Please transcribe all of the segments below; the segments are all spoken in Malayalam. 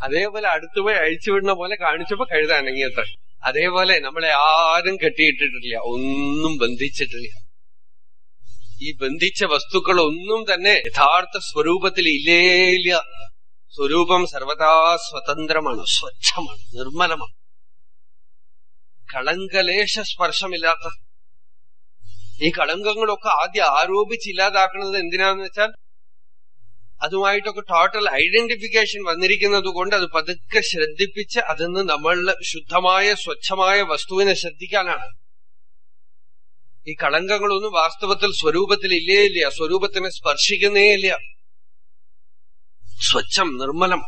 അതേപോലെ അടുത്തുപോയി അഴിച്ചുവിടുന്ന പോലെ കാണിച്ചപ്പോ കഴുത അനങ്ങിയത്ര അതേപോലെ നമ്മളെ ആരും കെട്ടിയിട്ടിട്ടില്ല ഒന്നും ബന്ധിച്ചിട്ടില്ല ഈ ബന്ധിച്ച വസ്തുക്കളൊന്നും തന്നെ യഥാർത്ഥ സ്വരൂപത്തിൽ ഇല്ലേ ഇല്ല സ്വരൂപം സർവതാ സ്വതന്ത്രമാണ് സ്വച്ഛമാണ് നിർമ്മലമാണ് കളങ്കലേശ സ്പർശമില്ലാത്ത ഈ കളങ്കങ്ങളൊക്കെ ആദ്യം ആരോപിച്ചില്ലാതാക്കുന്നത് എന്തിനാന്ന് വെച്ചാൽ അതുമായിട്ടൊക്കെ ടോട്ടൽ ഐഡന്റിഫിക്കേഷൻ വന്നിരിക്കുന്നത് കൊണ്ട് അത് പതുക്കെ ശ്രദ്ധിപ്പിച്ച് അതിന്ന് നമ്മളുടെ ശുദ്ധമായ സ്വച്ഛമായ വസ്തുവിനെ ശ്രദ്ധിക്കാനാണ് ഈ കളങ്കങ്ങളൊന്നും വാസ്തവത്തിൽ സ്വരൂപത്തിൽ ഇല്ലേ ഇല്ല സ്വരൂപത്തിനെ സ്പർശിക്കുന്നേ ഇല്ല സ്വച്ഛം നിർമ്മലം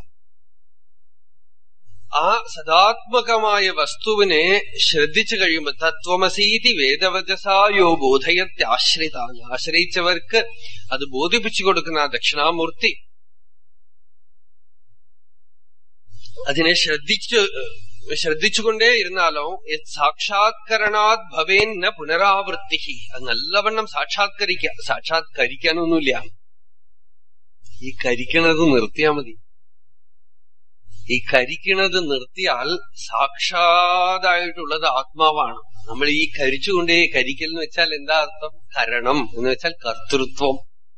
ആ സദാത്മകമായ വസ്തുവിനെ ശ്രദ്ധിച്ചു കഴിയുമ്പോൾ തത്വമസീതി വേദവചസായോ ബോധയത്യാശ്രിത ആശ്രയിച്ചവർക്ക് അത് ബോധിപ്പിച്ചു കൊടുക്കുന്ന ആ ദക്ഷിണാമൂർത്തി അതിനെ ശ്രദ്ധിച്ചു ശ്രദ്ധിച്ചുകൊണ്ടേ ഇരുന്നാലോ സാക്ഷാത്കരണാത് ഭവേൻ ന പുനരാവൃത്തി അത് നല്ലവണ്ണം സാക്ഷാത്കരിക്ക സാക്ഷാത്കരിക്കാനൊന്നുമില്ല ഈ കരിക്കണത് നിർത്തിയാ മതി ഈ കരിക്കണത് നിർത്തിയാൽ സാക്ഷാതായിട്ടുള്ളത് ആത്മാവാണ് നമ്മൾ ഈ കരിച്ചുകൊണ്ടേ കരിക്കൽ എന്ന് വെച്ചാൽ എന്താ അർത്ഥം കരണം എന്ന് വെച്ചാൽ കർത്തൃത്വം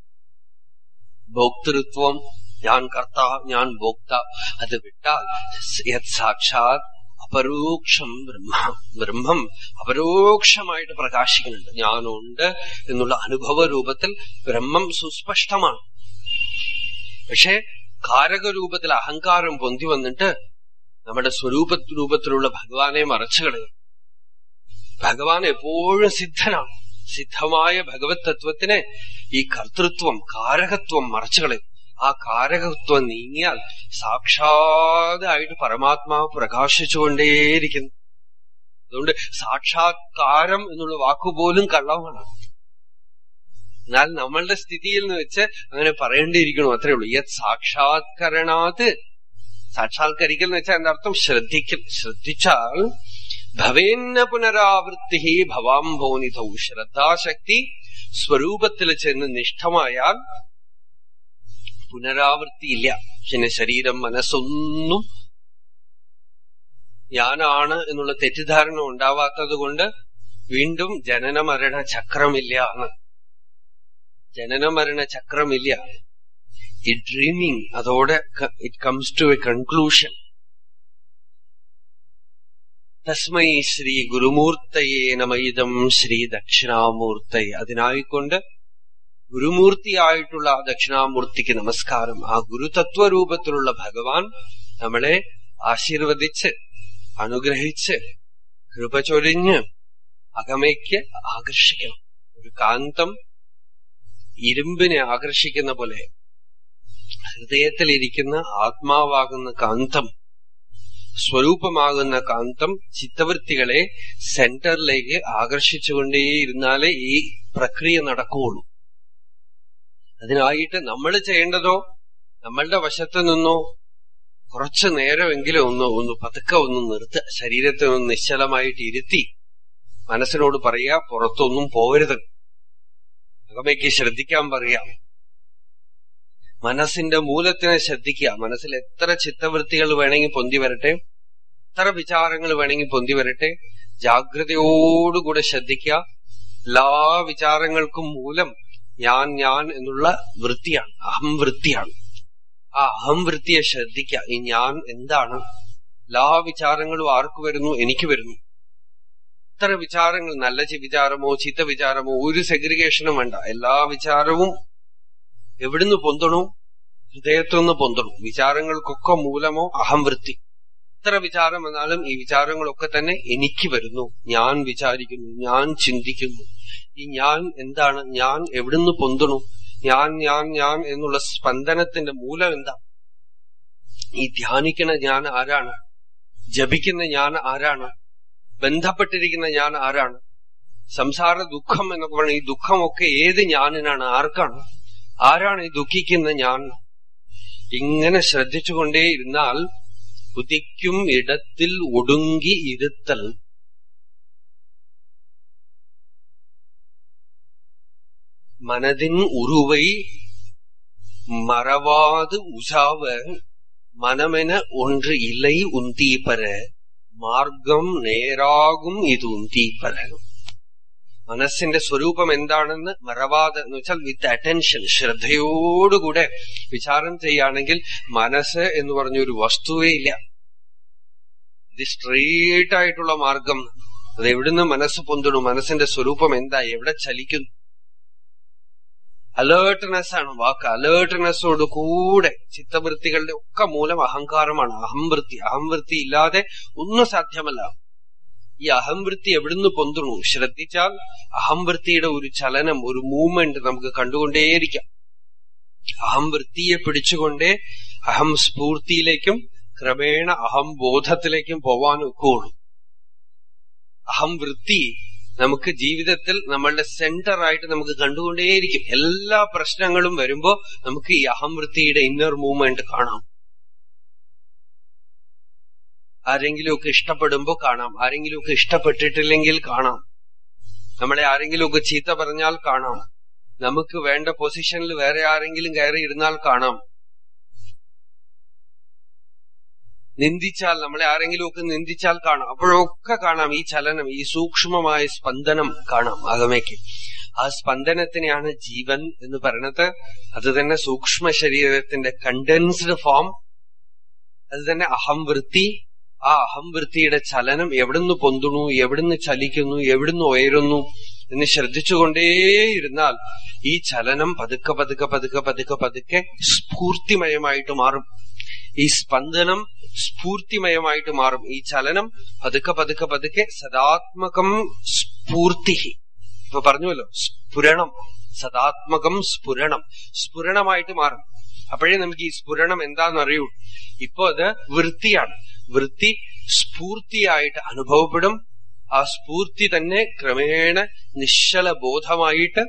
ഭോക്തൃത്വം ഞാൻ കർത്ത ഞാൻ ഭോക്ത അത് വിട്ടാൽ യത് സാക്ഷാത് അപരോക്ഷം ബ്രഹ്മ ബ്രഹ്മം അപരോക്ഷമായിട്ട് പ്രകാശിക്കുന്നുണ്ട് ഞാനുണ്ട് എന്നുള്ള അനുഭവ രൂപത്തിൽ ബ്രഹ്മം സുസ്പഷ്ടമാണ് പക്ഷെ കാരകരൂപത്തിൽ അഹങ്കാരം പൊന്തി വന്നിട്ട് നമ്മുടെ സ്വരൂപ രൂപത്തിലുള്ള ഭഗവാനെ മറച്ചു കളയും ഭഗവാൻ എപ്പോഴും സിദ്ധനാണ് സിദ്ധമായ ഭഗവത് തത്വത്തിനെ ഈ കർത്തൃത്വം കാരകത്വം മറച്ചു കളയും ആ കാരകത്വം നീങ്ങിയാൽ സാക്ഷാതായിട്ട് പരമാത്മാവ് പ്രകാശിച്ചുകൊണ്ടേയിരിക്കുന്നു അതുകൊണ്ട് സാക്ഷാത്കാരം എന്നുള്ള വാക്കുപോലും കള്ളമാണ് എന്നാൽ നമ്മളുടെ സ്ഥിതിയിൽ നിന്ന് വെച്ച് അങ്ങനെ പറയേണ്ടിയിരിക്കണു അത്രേ ഉള്ളൂ യത് സാക്ഷാത്കരണാത് സാക്ഷാത്കരിക്കൽ എന്ന് വെച്ചാൽ എന്റെ അർത്ഥം ശ്രദ്ധിക്കൽ ശ്രദ്ധിച്ചാൽ ഭവേന്ന പുനരാവൃത്തി ഭവാംഭോനിധൗ ശ്രദ്ധാശക്തി സ്വരൂപത്തിൽ ചെന്ന് നിഷ്ഠമായാൽ പുനരാവൃത്തിയില്ല പിന്നെ ശരീരം മനസ്സൊന്നും ഞാനാണ് എന്നുള്ള തെറ്റിദ്ധാരണ ഉണ്ടാവാത്തത് കൊണ്ട് വീണ്ടും ജനനമരണ ചക്രമില്ല എന്ന് ജനനമരണ ചക്രമില്ല ഈ ഡ്രീമിങ് അതോടെ it comes to a conclusion തസ്മൈ ശ്രീ ഗുരുമൂർത്തയെ നമയിതം ശ്രീ ദക്ഷിണാമൂർത്തയെ അതിനായിക്കൊണ്ട് ഗുരുമൂർത്തിയായിട്ടുള്ള ആ ദക്ഷിണാമൂർത്തിക്ക് നമസ്കാരം ആ ഗുരുതത്വരൂപത്തിലുള്ള ഭഗവാൻ നമ്മളെ ആശീർവദിച്ച് അനുഗ്രഹിച്ച് കൃപ ചൊരിഞ്ഞ് അകമയ്ക്ക് ആകർഷിക്കണം ഒരു കാന്തം ഇരുമ്പിനെ ആകർഷിക്കുന്ന പോലെ ഹൃദയത്തിലിരിക്കുന്ന ആത്മാവാകുന്ന കാന്തം സ്വരൂപമാകുന്ന കാന്തം ചിത്തവൃത്തികളെ സെന്ററിലേക്ക് ആകർഷിച്ചുകൊണ്ടേയിരുന്നാലേ ഈ പ്രക്രിയ നടക്കുകയുള്ളൂ അതിനായിട്ട് നമ്മൾ ചെയ്യേണ്ടതോ നമ്മളുടെ വശത്ത് നിന്നോ കുറച്ചു നേരമെങ്കിലും ഒന്ന് ഒന്ന് പതുക്കെ ഒന്ന് നിർത്തുക ശരീരത്തെ ഒന്ന് നിശ്ചലമായിട്ട് ഇരുത്തി മനസ്സിനോട് പറയാ പുറത്തൊന്നും പോരുത് അകമയ്ക്ക് ശ്രദ്ധിക്കാൻ പറയാം മനസ്സിന്റെ മൂലത്തിനെ ശ്രദ്ധിക്കുക മനസ്സിൽ എത്ര ചിത്തവൃത്തികൾ വേണമെങ്കിൽ പൊന്തി വരട്ടെ എത്ര വിചാരങ്ങൾ വേണമെങ്കിൽ പൊന്തി വരട്ടെ ജാഗ്രതയോടുകൂടെ ശ്രദ്ധിക്കുക എല്ലാ വിചാരങ്ങൾക്കും മൂലം ഞാൻ ഞാൻ എന്നുള്ള വൃത്തിയാണ് അഹം വൃത്തിയാണ് ആ അഹം വൃത്തിയെ ശ്രദ്ധിക്കുക ഈ ഞാൻ എന്താണ് എല്ലാ വിചാരങ്ങളും ആർക്ക് വരുന്നു എനിക്ക് വരുന്നു എത്ര വിചാരങ്ങൾ നല്ല വിചാരമോ ചീത്ത വിചാരമോ ഒരു സെഗ്രിഗേഷനും വേണ്ട എല്ലാ വിചാരവും എവിടുന്ന് പൊന്തണോ ഹൃദയത്തിൽ നിന്ന് പൊന്തണു വിചാരങ്ങൾക്കൊക്കെ മൂലമോ അഹംവൃത്തി എത്ര വിചാരം വന്നാലും ഈ വിചാരങ്ങളൊക്കെ തന്നെ എനിക്ക് വരുന്നു ഞാൻ വിചാരിക്കുന്നു ഞാൻ ചിന്തിക്കുന്നു ഈ ഞാൻ എന്താണ് ഞാൻ എവിടുന്ന് പൊന്തണു ഞാൻ ഞാൻ ഞാൻ എന്നുള്ള സ്പന്ദനത്തിന്റെ മൂലം എന്താ ഈ ധ്യാനിക്കുന്ന ഞാൻ ആരാണ് ജപിക്കുന്ന ഞാൻ ആരാണ് ബന്ധപ്പെട്ടിരിക്കുന്ന ഞാൻ ആരാണ് സംസാര ദുഃഖം എന്നൊക്കെ പറഞ്ഞ ഈ ദുഃഖമൊക്കെ ഏത് ഞാനിനാണ് ആർക്കാണ് ആരാണ് ഈ ദുഃഖിക്കുന്ന ഞാൻ ഇങ്ങനെ ശ്രദ്ധിച്ചുകൊണ്ടേ ഇരുന്നാൽ ഉദിക്കും ഇടത്തിൽ ഒടുങ്ങി ഇരുത്തൽ மனதின் உருவை மறவாது உசாவ மனமென ஒன்று இல்லை உந்தீப்பர മാർഗം നേരാകും ഇത് ഉന്തീപ്പര മനസ്സിന്റെ സ്വരൂപം എന്താണെന്ന് മറവാതെ എന്ന് വെച്ചാൽ വിത്ത് അറ്റൻഷൻ ശ്രദ്ധയോടുകൂടെ വിചാരം ചെയ്യുകയാണെങ്കിൽ മനസ്സ് എന്ന് പറഞ്ഞൊരു വസ്തുവേ ഇല്ല ഇത് സ്ട്രെയിറ്റ് ആയിട്ടുള്ള മാർഗം അത് എവിടുന്ന് മനസ്സ് പൊന്തിടും മനസ്സിന്റെ സ്വരൂപം എന്താ എവിടെ ചലിക്കുന്നു അലേർട്ട്നെസ് ആണ് വാക്ക് അലേർട്ട്നെസ്സോട് കൂടെ ചിത്തവൃത്തികളുടെ ഒക്കെ മൂലം അഹങ്കാരമാണ് അഹംവൃത്തി അഹംവൃത്തി ഇല്ലാതെ ഒന്നും സാധ്യമല്ല ഈ അഹംവൃത്തി എവിടുന്ന് പൊന്തുണു ശ്രദ്ധിച്ചാൽ അഹംവൃത്തിയുടെ ഒരു ചലനം ഒരു മൂവ്മെന്റ് നമുക്ക് കണ്ടുകൊണ്ടേയിരിക്കാം അഹംവൃത്തിയെ പിടിച്ചുകൊണ്ടേ അഹം സ്ഫൂർത്തിയിലേക്കും ക്രമേണ അഹംബോധത്തിലേക്കും പോവാൻ ഒക്കുള്ളൂ അഹംവൃത്തി നമുക്ക് ജീവിതത്തിൽ നമ്മളുടെ സെന്റർ ആയിട്ട് നമുക്ക് കണ്ടുകൊണ്ടേയിരിക്കും എല്ലാ പ്രശ്നങ്ങളും വരുമ്പോ നമുക്ക് ഈ അഹംവൃത്തിയുടെ ഇന്നർ മൂവ്മെന്റ് കാണാം ആരെങ്കിലുമൊക്കെ ഇഷ്ടപ്പെടുമ്പോ കാണാം ആരെങ്കിലുമൊക്കെ ഇഷ്ടപ്പെട്ടിട്ടില്ലെങ്കിൽ കാണാം നമ്മളെ ആരെങ്കിലുമൊക്കെ ചീത്ത പറഞ്ഞാൽ കാണാം നമുക്ക് വേണ്ട പൊസിഷനിൽ വേറെ ആരെങ്കിലും കയറി ഇരുന്നാൽ കാണാം നിന്ദിച്ചാൽ നമ്മളെ ആരെങ്കിലും ഒക്കെ നിന്ദിച്ചാൽ കാണാം അപ്പോഴൊക്കെ കാണാം ഈ ചലനം ഈ സൂക്ഷ്മമായ സ്പന്ദനം കാണാം അകമയ്ക്ക് ആ സ്പന്ദനത്തിനെയാണ് ജീവൻ എന്ന് പറയണത് അത് തന്നെ സൂക്ഷ്മ ശരീരത്തിന്റെ കണ്ടൻസ്ഡ് ഫോം അത് തന്നെ അഹംവൃത്തി ആ അഹംവൃത്തിയുടെ ചലനം എവിടുന്ന് പൊന്തുണു എവിടുന്ന് ചലിക്കുന്നു എവിടുന്ന് ഉയരുന്നു എന്ന് ശ്രദ്ധിച്ചുകൊണ്ടേയിരുന്നാൽ ഈ ചലനം പതുക്കെ പതുക്കെ പതുക്കെ പതുക്കെ പതുക്കെ സ്ഫൂർത്തിമയമായിട്ട് മാറും ഈ സ്പന്ദനം സ്ഫൂർത്തിമയമായിട്ട് മാറും ഈ ചലനം പതുക്കെ പതുക്കെ പതുക്കെ സദാത്മകം സ്ഫൂർത്തി ഇപ്പൊ പറഞ്ഞുവല്ലോ സ്ഫുരണം സദാത്മകം സ്ഫുരണം സ്ഫുരണമായിട്ട് മാറും അപ്പോഴേ നമുക്ക് ഈ സ്ഫുരണം എന്താന്ന് അറിയൂ ഇപ്പൊ അത് വൃത്തിയാണ് വൃത്തി സ്ഫൂർത്തിയായിട്ട് അനുഭവപ്പെടും ആ സ്ഫൂർത്തി തന്നെ ക്രമേണ നിശ്ചല ബോധമായിട്ട്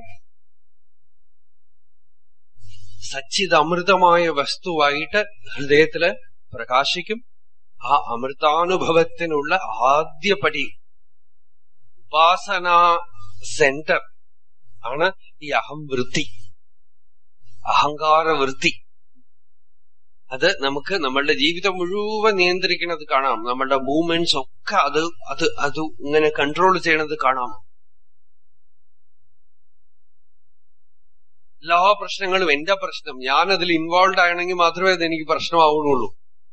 സച്ചിതമൃതമായ വസ്തുവായിട്ട് ഹൃദയത്തില് പ്രകാശിക്കും ആ അമൃതാനുഭവത്തിനുള്ള ആദ്യപടി ഉപാസനാ സെന്റർ ആണ് ഈ അഹംവൃത്തി അഹങ്കാരവൃത്തി അത് നമുക്ക് നമ്മളുടെ ജീവിതം മുഴുവൻ നിയന്ത്രിക്കുന്നത് കാണാം നമ്മളുടെ മൂവ്മെന്റ്സ് ഒക്കെ അത് അത് അത് ഇങ്ങനെ കൺട്രോൾ ചെയ്യണത് കാണാം എല്ലാ പ്രശ്നങ്ങളും എന്റെ പ്രശ്നം ഞാൻ അതിൽ ഇൻവോൾവ് ആണെങ്കിൽ മാത്രമേ അത് എനിക്ക് പ്രശ്നമാവുന്നുള്ളൂ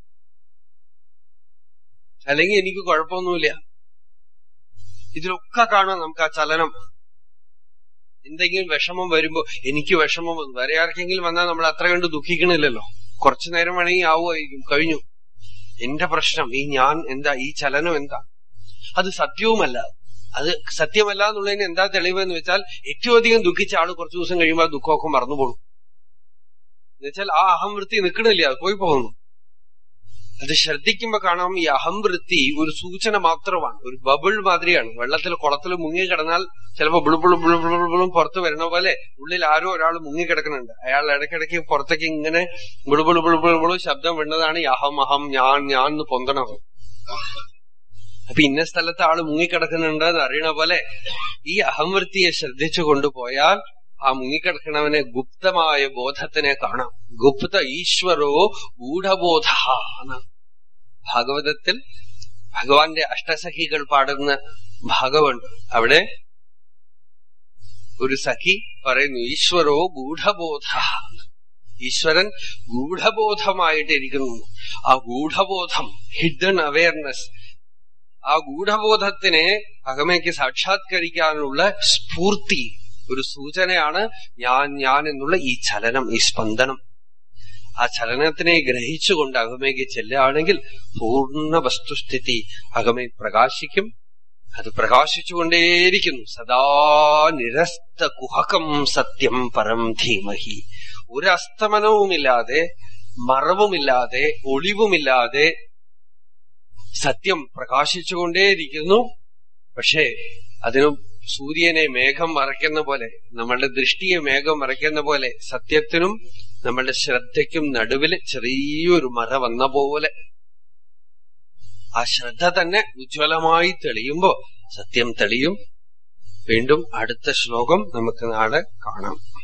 അല്ലെങ്കിൽ എനിക്ക് കുഴപ്പമൊന്നുമില്ല ഇതിലൊക്കെ കാണാം നമുക്ക് ആ ചലനം എന്തെങ്കിലും വിഷമം വരുമ്പോ എനിക്ക് വിഷമം വന്നു വേറെ ആർക്കെങ്കിലും വന്നാൽ നമ്മൾ അത്ര കണ്ട് ദുഃഖിക്കണില്ലല്ലോ കുറച്ചു നേരം വേണമെങ്കിൽ ആവുമായിരിക്കും കഴിഞ്ഞു എന്റെ പ്രശ്നം ഈ ഞാൻ എന്താ ഈ ചലനം എന്താ അത് സത്യവുമല്ല അത് സത്യമല്ല എന്നുള്ളതിന് എന്താ തെളിവ് എന്ന് വെച്ചാൽ ഏറ്റവും അധികം ദുഃഖിച്ച ആള് കുറച്ചു ദിവസം കഴിയുമ്പോൾ ആ ദുഃഖമൊക്കെ മറന്നുപോകും എന്നുവെച്ചാൽ ആ അഹംവൃത്തി നിൽക്കണില്ല അത് പോയി പോകുന്നു അത് ശ്രദ്ധിക്കുമ്പോ കാണാം ഈ അഹംവൃത്തി ഒരു സൂചന മാത്രമാണ് ഒരു ബബിൾ മാതിരിയാണ് വെള്ളത്തിൽ കുളത്തിൽ മുങ്ങി കിടന്നാൽ ചിലപ്പോ ബിളുബിളും ബിളുബിളും പുറത്ത് വരണ പോലെ ഉള്ളിൽ ആരോ ഒരാൾ മുങ്ങി കിടക്കുന്നുണ്ട് അയാൾ ഇടയ്ക്കിടയ്ക്ക് പുറത്തേക്ക് ഇങ്ങനെ ബിളുബിളു ബിളുബിളുബിളു ശബ്ദം വിടുന്നതാണ് ഈ അഹം അഹം ഞാൻ ഞാൻ എന്ന് പൊന്തണത് അപ്പൊ ഇന്ന സ്ഥലത്ത് ആള് മുങ്ങിക്കിടക്കുന്നുണ്ട് എന്ന് അറിയണ പോലെ ഈ അഹംവൃത്തിയെ ശ്രദ്ധിച്ചു കൊണ്ടുപോയാൽ ആ മുങ്ങിക്കിടക്കണവനെ ഗുപ്തമായ ബോധത്തിനെ കാണാം ഗുപ്ത ഈശ്വരോ ഗൂഢബോധ ഭാഗവതത്തിൽ ഭഗവാന്റെ അഷ്ടസഖികൾ പാടുന്ന ഭാഗമുണ്ട് അവിടെ ഒരു സഖി പറയുന്നു ഈശ്വരോ ഗൂഢബോധ ഈശ്വരൻ ഗൂഢബോധമായിട്ടിരിക്കുന്നു ആ ഗൂഢബോധം ഹിഡൻ അവയർനെസ് ആ ഗൂഢബോധത്തിനെ അകമയ്ക്ക് സാക്ഷാത്കരിക്കാനുള്ള സ്ഫൂർത്തി ഒരു സൂചനയാണ് ഞാൻ ഞാൻ എന്നുള്ള ഈ ചലനം ഈ സ്പന്ദനം ആ ചലനത്തിനെ ഗ്രഹിച്ചുകൊണ്ട് അകമയ്ക്ക് ചെല്ലുകയാണെങ്കിൽ പൂർണ്ണ വസ്തുസ്ഥിതി അകമേ പ്രകാശിക്കും അത് പ്രകാശിച്ചുകൊണ്ടേയിരിക്കുന്നു സദാ നിരസ്ത കുഹകം സത്യം പരം ധീമഹി ഒരു അസ്തമനവുമില്ലാതെ മറവുമില്ലാതെ ഒളിവുമില്ലാതെ സത്യം പ്രകാശിച്ചുകൊണ്ടേയിരിക്കുന്നു പക്ഷേ അതിനും സൂര്യനെ മേഘം മറയ്ക്കുന്ന പോലെ നമ്മളുടെ ദൃഷ്ടിയെ മേഘം മറയ്ക്കുന്ന പോലെ സത്യത്തിനും നമ്മളുടെ ശ്രദ്ധയ്ക്കും നടുവിൽ ചെറിയൊരു മറ വന്ന പോലെ ആ ശ്രദ്ധ തന്നെ ഉജ്ജ്വലമായി തെളിയുമ്പോ സത്യം തെളിയും വീണ്ടും അടുത്ത ശ്ലോകം നമുക്ക് നാളെ കാണാം